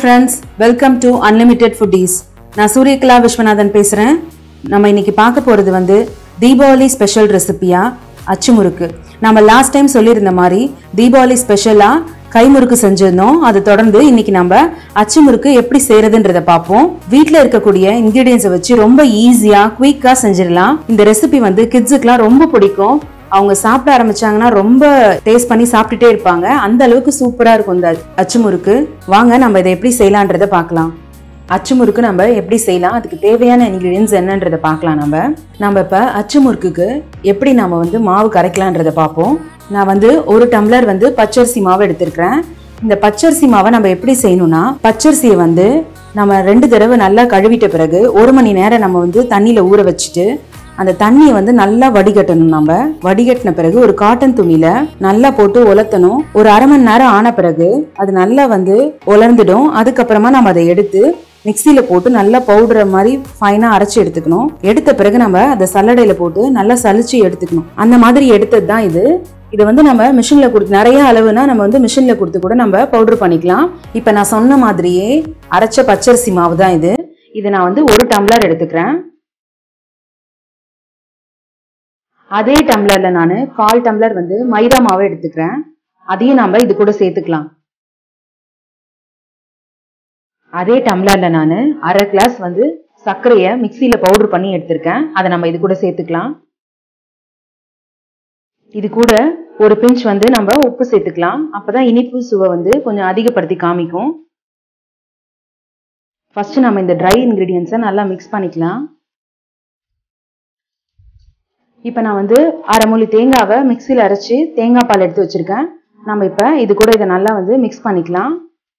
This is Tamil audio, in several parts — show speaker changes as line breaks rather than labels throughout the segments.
friends welcome to unlimited foodies நான் சூரியகலா விஸ்வநாதன் பேசுகிறேன் நம்ம இன்னைக்கு பார்க்க போகிறது வந்து தீபாவளி ஸ்பெஷல் ரெசிபியா அச்சு முறுக்கு நம்ம லாஸ்ட் டைம் சொல்லியிருந்த மாதிரி தீபாவளி ஸ்பெஷலாக கைமுறுக்கு செஞ்சிருந்தோம் அதை தொடர்ந்து இன்னைக்கு நம்ம அச்சு முறுக்கு எப்படி செய்யறதுன்றத பார்ப்போம் வீட்டில் இருக்கக்கூடிய இன்கிரீடியன்ஸை வச்சு ரொம்ப ஈஸியாக குயிக்காக செஞ்சிடலாம் இந்த ரெசிபி வந்து கிட்ஸுக்குலாம் ரொம்ப பிடிக்கும் அவங்க சாப்பிட ஆரம்பிச்சாங்கன்னா ரொம்ப டேஸ்ட் பண்ணி சாப்பிட்டுட்டே இருப்பாங்க அந்த அளவுக்கு சூப்பரா இருக்கும் இந்த அச்சு முறுக்கு வாங்க நம்ம இதை எப்படி செய்யலான்றதை பார்க்கலாம் அச்சு முறுக்கு நம்ம எப்படி செய்யலாம் அதுக்கு தேவையான இன்கிரீடியன்ஸ் என்னன்றதை பார்க்கலாம் நம்ம நம்ம இப்போ அச்சு முறுக்குக்கு எப்படி நம்ம வந்து மாவு கரைக்கலான்றதை பார்ப்போம் நான் வந்து ஒரு டம்ளர் வந்து பச்சரிசி மாவு எடுத்திருக்கிறேன் இந்த பச்சரிசி மாவை நம்ம எப்படி செய்யணும்னா பச்சரிசியை வந்து நம்ம ரெண்டு தடவை நல்லா கழுவிட்ட பிறகு ஒரு மணி நேரம் நம்ம வந்து தண்ணியில் ஊற வச்சுட்டு அந்த தண்ணியை வந்து நல்லா வடிகட்டணும் நம்ம வடிகட்டின பிறகு ஒரு காட்டன் துணியில நல்லா போட்டு உலர்த்தணும் ஒரு அரை மணி நேரம் ஆன பிறகு அது நல்லா வந்து உலர்ந்துடும் அதுக்கப்புறமா நம்ம அதை எடுத்து மிக்சியில போட்டு நல்லா பவுடர் மாதிரி ஃபைனா அரைச்சி எடுத்துக்கணும் எடுத்த பிறகு நம்ம அதை சல்லடையில போட்டு நல்லா சலிச்சு எடுத்துக்கணும் அந்த மாதிரி எடுத்தது தான் இது இதை வந்து நம்ம மிஷினில் கொடுத்து நிறைய அளவுனா நம்ம வந்து மிஷினில் கொடுத்து கூட நம்ம பவுடர் பண்ணிக்கலாம் இப்போ நான் சொன்ன மாதிரியே அரைச்ச பச்சரிசி மாவு தான் இது இதை நான் வந்து ஒரு டம்ளர் எடுத்துக்கிறேன் அதே டம்ளர்ல நான் கால் டம்ளர் வந்து மைதா மாவை எடுத்துக்கிறேன் அதையும் நம்ம இது கூட சேர்த்துக்கலாம் அதே டம்ளர்ல நான் அரை கிளாஸ் வந்து சர்க்கரையை மிக்சியில பவுடர் பண்ணி எடுத்திருக்கேன் அதை நம்ம இது கூட சேர்த்துக்கலாம் இது கூட ஒரு பிஞ்ச் வந்து நம்ம உப்பு சேர்த்துக்கலாம் அப்பதான் இனிப்பு சுவை வந்து கொஞ்சம் அதிகப்படுத்தி காமிக்கும் ஃபர்ஸ்ட் நம்ம இந்த ட்ரை இன்கிரீடியன்ஸை நல்லா மிக்ஸ் பண்ணிக்கலாம் இப்போ நான் வந்து அரை மூலி தேங்காவை மிக்சியில் அரைச்சி தேங்காய் பால் எடுத்து வச்சிருக்கேன் நம்ம இப்போ இது கூட இதை நல்லா வந்து மிக்ஸ் பண்ணிக்கலாம்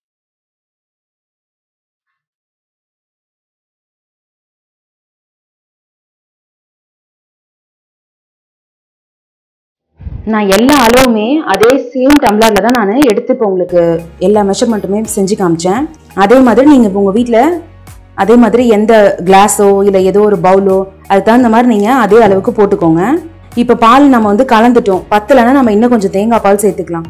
நான் எல்லா அளவுமே அதே சேம் டம்ளர்ல தான் நான் எடுத்து இப்போ உங்களுக்கு எல்லா மெஷர்மெண்ட்டுமே செஞ்சு காமிச்சேன் அதே மாதிரி நீங்கள் இப்போ உங்கள் வீட்டில் அதே மாதிரி எந்த கிளாஸோ இல்லை ஏதோ ஒரு பவுலோ அதுக்கு தகுந்த மாதிரி நீங்கள் அதே அளவுக்கு போட்டுக்கோங்க இப்போ பால் நம்ம வந்து கலந்துட்டோம் பத்தலைன்னா நம்ம இன்னும் கொஞ்சம் தேங்காய் பால் சேர்த்துக்கலாம்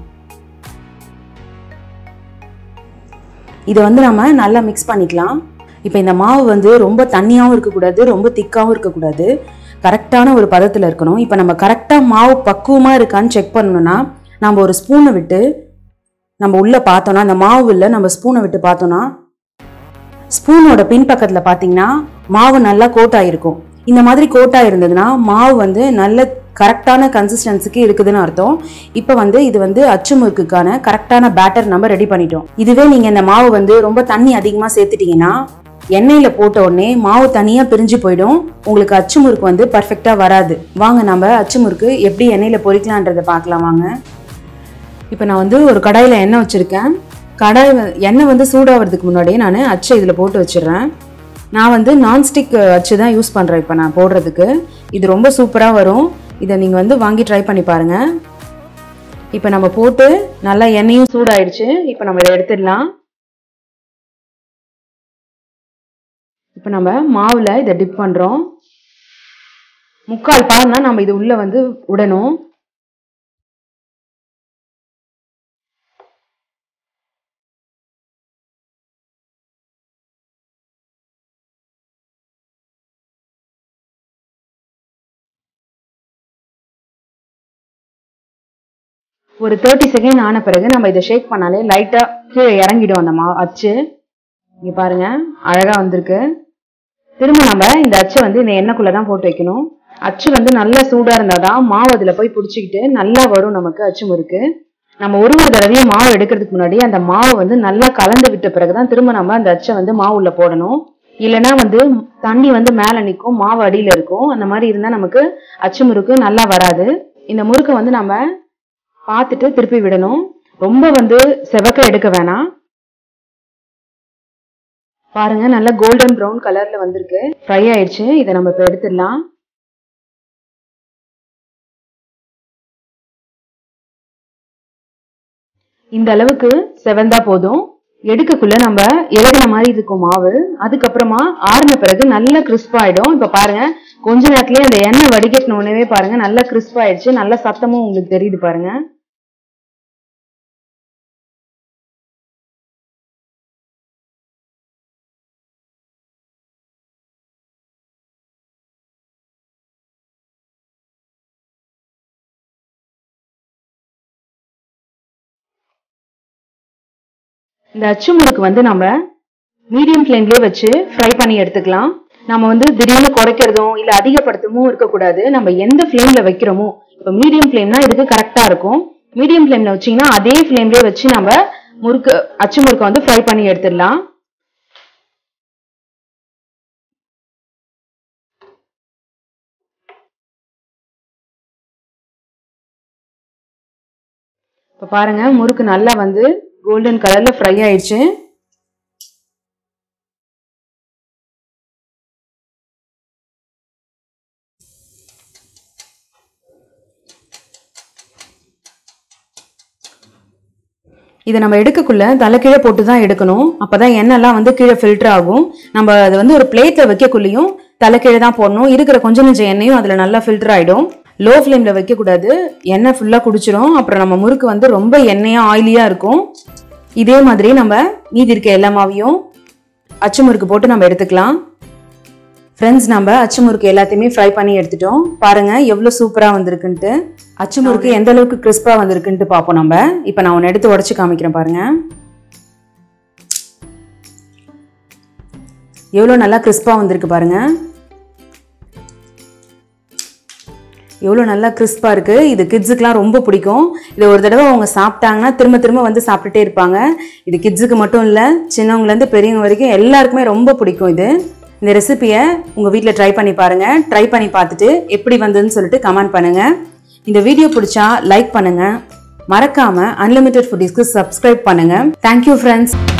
இதை வந்து நம்ம நல்லா மிக்ஸ் பண்ணிக்கலாம் இப்போ இந்த மாவு வந்து ரொம்ப தண்ணியாகவும் இருக்கக்கூடாது ரொம்ப திக்காகவும் இருக்கக்கூடாது கரெக்டான ஒரு பதத்தில் இருக்கணும் இப்போ நம்ம கரெக்டாக மாவு பக்குவமாக இருக்கான்னு செக் பண்ணணும்னா நம்ம ஒரு ஸ்பூனை விட்டு நம்ம உள்ளே பார்த்தோன்னா அந்த மாவு இல்லை நம்ம ஸ்பூனை விட்டு பார்த்தோன்னா ஸ்பூனோட பின்பக்கத்தில் பார்த்தீங்கன்னா மாவு நல்லா கோட்டாயிருக்கும் இந்த மாதிரி கோட்டாக இருந்ததுன்னா மாவு வந்து நல்ல கரெக்டான கன்சிஸ்டன்சிக்கு இருக்குதுன்னு அர்த்தம் இப்போ வந்து இது வந்து அச்சு முறுக்குக்கான கரெக்டான பேட்டர் நம்ம ரெடி பண்ணிட்டோம் இதுவே நீங்கள் இந்த மாவு வந்து ரொம்ப தண்ணி அதிகமாக சேர்த்துட்டீங்கன்னா எண்ணெயில் போட்ட உடனே மாவு தனியாக பிரிஞ்சு போயிடும் உங்களுக்கு அச்சு முறுக்கு வந்து பர்ஃபெக்டாக வராது வாங்க நம்ம அச்சு முறுக்கு எப்படி எண்ணெயில் பொரிக்கலான்றதை பார்க்கலாம் வாங்க இப்போ நான் வந்து ஒரு கடாயில் எண்ணெய் வச்சுருக்கேன் கடாய் வ- எண்ணெய் வந்து சூடாகிறதுக்கு முன்னாடியே நான் அச்சை இதில் போட்டு வச்சிடுறேன் நான் வந்து நான்ஸ்டிக் அச்சு தான் யூஸ் பண்ணுறேன் இப்போ நான் போடுறதுக்கு இது ரொம்ப சூப்பராக வரும் இதை நீங்கள் வந்து வாங்கி ட்ரை பண்ணி பாருங்கள் இப்போ நம்ம போட்டு நல்லா எண்ணெயும் சூடாயிடுச்சு இப்போ நம்ம இதை எடுத்துடலாம் இப்போ நம்ம மாவில் இதை டிப் பண்ணுறோம் முக்கால் பாருனா நம்ம இது உள்ளே வந்து விடணும் ஒரு தேர்ட்டி செகண்ட் ஆன பிறகு நம்ம இதை ஷேக் பண்ணாலே லைட்டா கீழே இறங்கிடும் அந்த மா அச்சு இங்க பாருங்க அழகா வந்திருக்கு திரும்ப நம்ம இந்த அச்சை வந்து இந்த எண்ணெய்க்குள்ள தான் போட்டு வைக்கணும் அச்சு வந்து நல்லா சூடா இருந்தாதான் மாவு அதுல போய் பிடிச்சிக்கிட்டு நல்லா வரும் நமக்கு அச்சு முறுக்கு நம்ம ஒரு ஒரு தடவையும் மாவு எடுக்கிறதுக்கு முன்னாடி அந்த மாவு வந்து நல்லா கலந்து விட்ட பிறகுதான் திரும்ப நம்ம அந்த அச்சை வந்து மாவு உள்ள போடணும் இல்லைன்னா வந்து தண்ணி வந்து மேல நிற்கும் மாவு அடியில இருக்கும் அந்த மாதிரி இருந்தா நமக்கு அச்சு முறுக்கு நல்லா வராது இந்த முறுக்கை வந்து நம்ம பார்த்துட்டு திருப்பி விடணும் ரொம்ப வந்து செவக்க எடுக்க வேணாம் பாருங்க நல்லா கோல்டன் ப்ரௌன் கலர்ல வந்திருக்கு ஃப்ரை ஆயிடுச்சு இதை நம்ம இப்போ எடுத்துடலாம் இந்த அளவுக்கு செவந்தா போதும் எடுக்கக்குள்ள நம்ம இறகுன மாதிரி இருக்கும் மாவு அதுக்கப்புறமா ஆறுன பிறகு நல்லா கிறிஸ்ப் ஆயிடும் இப்ப பாருங்க கொஞ்ச நேரத்திலேயே அந்த எண்ணெய் வடிகட்டின உடனே பாருங்க நல்லா கிறிஸ்ப் ஆயிடுச்சு நல்ல சத்தமும் உங்களுக்கு தெரியுது பாருங்க இந்த அச்சு முறுக்கு வந்து நம்ம மீடியம் ஃப்ளேம்லேயே வச்சு ஃப்ரை பண்ணி எடுத்துக்கலாம் நம்ம வந்து திடீர்னு குறைக்கிறதும் இல்லை அதிகப்படுத்தவும் இருக்கக்கூடாது நம்ம எந்த ஃப்ளேமில் வைக்கிறோமோ இப்போ மீடியம் ஃப்ளேம்னா இதுக்கு கரெக்டாக இருக்கும் மீடியம் ஃப்ளேமில் வச்சிங்கன்னா அதே ஃப்ளேம்லேயே வச்சு நம்ம முறுக்கு அச்சு முறுக்கை வந்து ஃப்ரை பண்ணி எடுத்துடலாம் இப்போ பாருங்க முறுக்கு நல்லா வந்து கோல்டன் கலர்ல ஃப்ரை ஆயிடுச்சு இதை நம்ம எடுக்கக்குள்ள தலைக்கீழே போட்டு தான் எடுக்கணும் அப்பதான் எண்ணெய்லாம் வந்து கீழே ஃபில்டர் ஆகும் நம்ம அதை வந்து ஒரு பிளேட்ல வைக்கக்குள்ளேயும் தலைக்கீழே தான் போடணும் இருக்கிற கொஞ்சம் கொஞ்சம் எண்ணெயும் அதில் நல்லா ஃபில்டர் ஆகிடும் லோ ஃப்ளேமில் வைக்கக்கூடாது எண்ணெய் ஃபுல்லாக குடிச்சிரும் அப்புறம் நம்ம முறுக்கு வந்து ரொம்ப எண்ணெயாக ஆயிலியாக இருக்கும் இதே மாதிரி நம்ம மீதி இருக்க எல்லா மாவையும் அச்சு முறுக்கு போட்டு நம்ம எடுத்துக்கலாம் ஃப்ரெண்ட்ஸ் நம்ம அச்சு முறுக்கு எல்லாத்தையுமே ஃப்ரை பண்ணி எடுத்துட்டோம் பாருங்க எவ்வளோ சூப்பராக வந்திருக்குன்ட்டு அச்சு முறுக்கு எந்த அளவுக்கு கிறிஸ்பாக வந்திருக்குன்ட்டு பார்ப்போம் நம்ம இப்போ நான் ஒன்று எடுத்து உடச்சி காமிக்கிறேன் பாருங்க எவ்வளோ நல்லா கிறிஸ்பாக வந்திருக்கு பாருங்க எவ்வளோ நல்லா கிறிஸ்பாக இருக்குது இது கிட்ஸுக்கெலாம் ரொம்ப பிடிக்கும் இதை ஒரு தடவை அவங்க சாப்பிட்டாங்கன்னா திரும்ப திரும்ப வந்து சாப்பிட்டுட்டே இருப்பாங்க இது கிட்ஸுக்கு மட்டும் இல்லை சின்னவங்கலேருந்து பெரியவங்க வரைக்கும் எல்லாருக்குமே ரொம்ப பிடிக்கும் இது இந்த ரெசிபியை உங்கள் வீட்டில் ட்ரை பண்ணி பாருங்கள் ட்ரை பண்ணி பார்த்துட்டு எப்படி வந்ததுன்னு சொல்லிட்டு கமெண்ட் பண்ணுங்கள் இந்த வீடியோ பிடிச்சா லைக் பண்ணுங்கள் மறக்காமல் அன்லிமிட்டெட் ஃபுட்டிஸ்க்கு சப்ஸ்கிரைப் பண்ணுங்கள் தேங்க்யூ ஃப்ரெண்ட்ஸ்